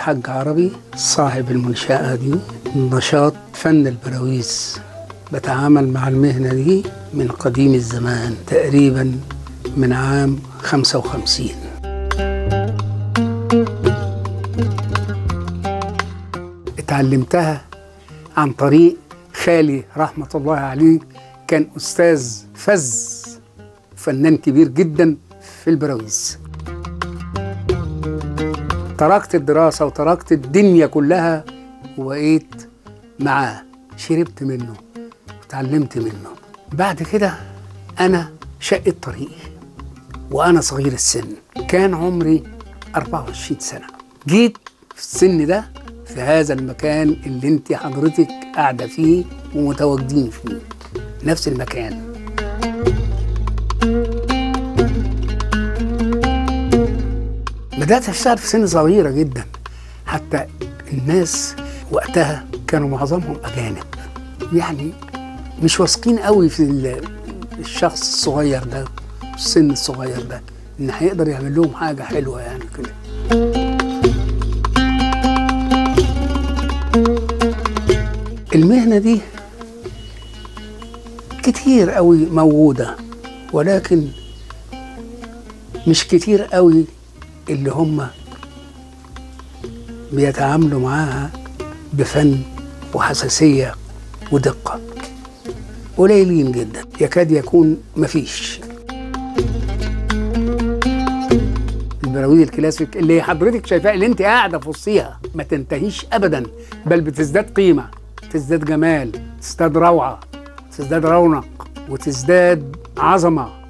الحاج عربي صاحب المنشأة دي نشاط فن البراويز بتعامل مع المهنة دي من قديم الزمان تقريبا من عام 55 اتعلمتها عن طريق خالي رحمة الله عليه كان أستاذ فز فنان كبير جدا في البراويز تركت الدراسة وتركت الدنيا كلها وبقيت معاه شربت منه وتعلمت منه بعد كده أنا شقت طريقي وأنا صغير السن كان عمري 24 سنة جيت في السن ده في هذا المكان اللي انت حضرتك قاعدة فيه ومتواجدين فيه نفس المكان بدأت أشتغل في سن صغيرة جدا حتى الناس وقتها كانوا معظمهم أجانب يعني مش واثقين قوي في ال- الشخص الصغير ده السن الصغير ده إن هيقدر يعمل لهم حاجة حلوة يعني كده المهنة دي كتير قوي موجودة ولكن مش كتير قوي اللي هم بيتعاملوا معاها بفن وحساسية ودقة قليلين جدا يكاد يكون مفيش البراويز الكلاسيك اللي حضرتك شايفاها اللي انت قاعده في وسطيها ما تنتهيش ابدا بل بتزداد قيمه تزداد جمال تزداد روعه تزداد رونق وتزداد عظمه